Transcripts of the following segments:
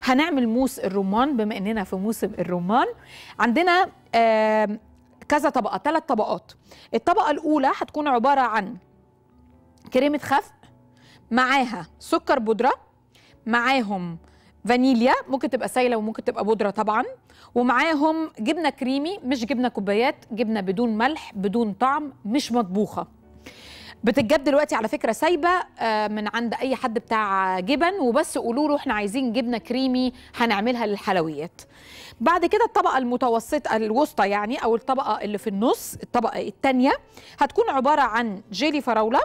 هنعمل موس الرمان بما اننا في موسم الرمان عندنا آم، كذا طبقه ثلاث طبقات الطبقه الاولى هتكون عباره عن كريمه خفق معاها سكر بودره معاهم فانيليا ممكن تبقى سايله وممكن تبقى بودره طبعا ومعاهم جبنه كريمي مش جبنه كوبايات جبنه بدون ملح بدون طعم مش مطبوخه بتتجاب دلوقتي على فكره سايبه آه، من عند اي حد بتاع جبن وبس قولوا له احنا عايزين جبنه كريمي هنعملها للحلويات بعد كده الطبقه المتوسطه الوسطى يعني او الطبقه اللي في النص الطبقه الثانيه هتكون عباره عن جيلي فراوله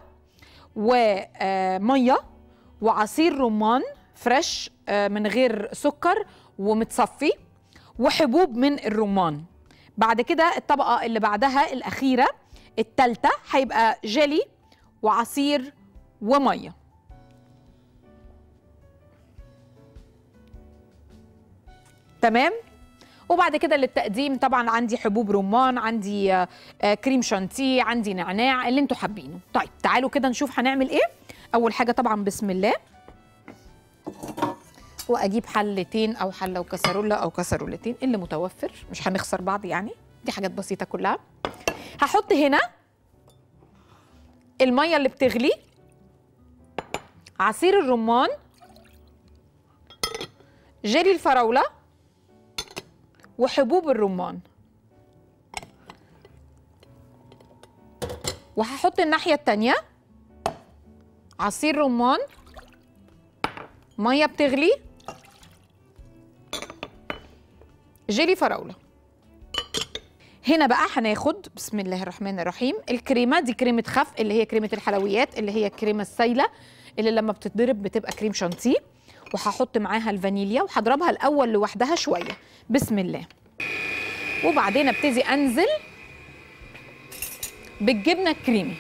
وميه وعصير رمان فريش آه، من غير سكر ومتصفي وحبوب من الرمان بعد كده الطبقه اللي بعدها الاخيره التالتة هيبقى جيلي وعصير وميه تمام وبعد كده للتقديم طبعا عندي حبوب رمان عندي آه، آه، كريم شانتيه عندي نعناع اللي انتوا حابينه طيب تعالوا كده نشوف هنعمل ايه اول حاجه طبعا بسم الله واجيب حلتين او حله وكسرولة او كسرولتين اللي متوفر مش هنخسر بعض يعني دي حاجات بسيطه كلها هحط هنا الميه اللي بتغلي عصير الرمان جيلي الفراوله وحبوب الرمان وهحط الناحيه التانيه عصير رمان ميه بتغلي جيلي فراوله هنا بقى هناخد بسم الله الرحمن الرحيم الكريمه دي كريمه خفق اللي هي كريمه الحلويات اللي هي الكريمه السايله اللي لما بتتضرب بتبقى كريم شانتيه وهحط معاها الفانيليا وهضربها الاول لوحدها شويه بسم الله وبعدين ابتدي انزل بالجبنه الكريمي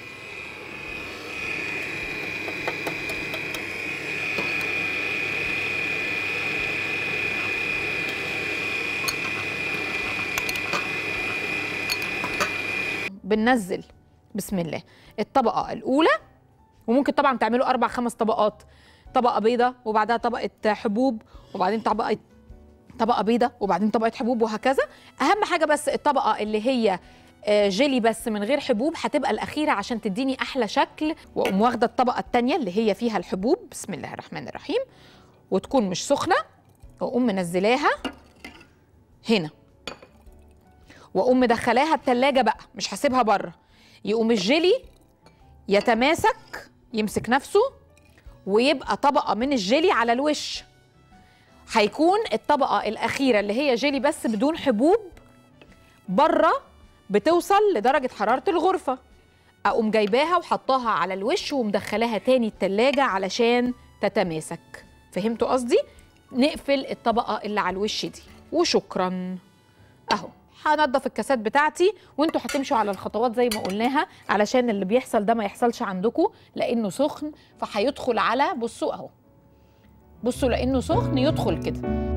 بننزل بسم الله الطبقه الاولى وممكن طبعا تعملوا اربع خمس طبقات طبقه بيضه وبعدها طبقه حبوب وبعدين طبقه طبقه بيضه وبعدين طبقه حبوب وهكذا اهم حاجه بس الطبقه اللي هي آه، جيلي بس من غير حبوب هتبقى الاخيره عشان تديني احلى شكل واقوم واخده الطبقه الثانيه اللي هي فيها الحبوب بسم الله الرحمن الرحيم وتكون مش سخنه واقوم منزلاها هنا واقوم مدخلاها التلاجة بقى مش هسيبها بره يقوم الجيلي يتماسك يمسك نفسه ويبقى طبقه من الجيلي على الوش هيكون الطبقه الاخيره اللي هي جيلي بس بدون حبوب بره بتوصل لدرجه حراره الغرفه اقوم جايباها وحطاها على الوش ومدخلاها تاني التلاجة علشان تتماسك فهمتوا قصدي نقفل الطبقه اللي على الوش دي وشكرا اهو هنضف الكاسات بتاعتي وانتوا هتمشوا على الخطوات زي ما قلناها علشان اللي بيحصل ده ما يحصلش عندكم لانه سخن فهيدخل على بصوا اهو بصوا لانه سخن يدخل كده